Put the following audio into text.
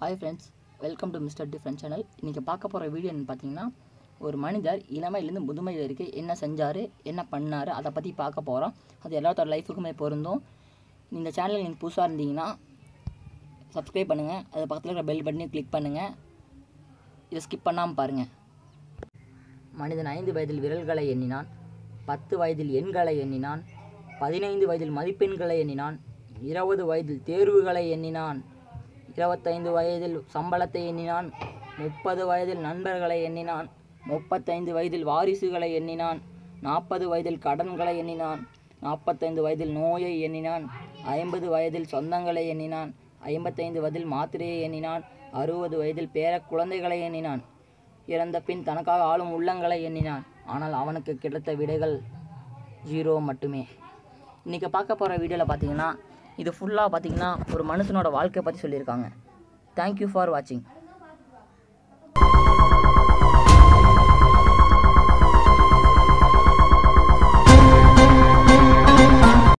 hi friends welcome to mister different channel இன்றைக்கி பார்க்க போகிற வீடியோ என்னன்னு பார்த்தீங்கன்னா ஒரு மனிதர் இளமையிலேருந்து முதுமை வரைக்கும் என்ன செஞ்சார் என்ன பண்ணார் அதை பற்றி பார்க்க போகிறோம் அது எல்லாத்தோட லைஃபுக்குமே பொருந்தும் இந்த சேனல் நீங்கள் புதுசாக இருந்தீங்கன்னா சப்ஸ்கிரைப் பண்ணுங்கள் அது பக்கத்தில் இருக்கிற பெல் பட்டனையும் கிளிக் பண்ணுங்கள் இதை ஸ்கிப் பண்ணாமல் பாருங்கள் மனிதன் ஐந்து வயதில் விரல்களை எண்ணினான் பத்து வயதில் எண்களை எண்ணினான் பதினைந்து வயதில் மதிப்பெண்களை எண்ணினான் இருபது வயதில் தேர்வுகளை எண்ணினான் இருபத்தைந்து வயதில் சம்பளத்தை எண்ணினான் முப்பது வயதில் நண்பர்களை எண்ணினான் முப்பத்தைந்து வயதில் வாரிசுகளை எண்ணினான் நாற்பது வயதில் கடன்களை எண்ணினான் நாற்பத்தைந்து வயதில் நோயை எண்ணினான் ஐம்பது வயதில் சொந்தங்களை எண்ணினான் ஐம்பத்தைந்து வயதில் மாத்திரையை எண்ணினான் அறுபது வயதில் பேர குழந்தைகளை எண்ணினான் இறந்த பின் தனக்காக ஆளும் உள்ளங்களை எண்ணினான் ஆனால் அவனுக்கு கிடைத்த விடைகள் ஜீரோ மட்டுமே இன்றைக்கி பார்க்க போகிற வீடியோவில் பார்த்தீங்கன்னா இது ஃபுல்லாக பார்த்தீங்கன்னா ஒரு மனுஷனோட வாழ்க்கையை பற்றி சொல்லியிருக்காங்க தேங்க்யூ ஃபார் வாட்சிங்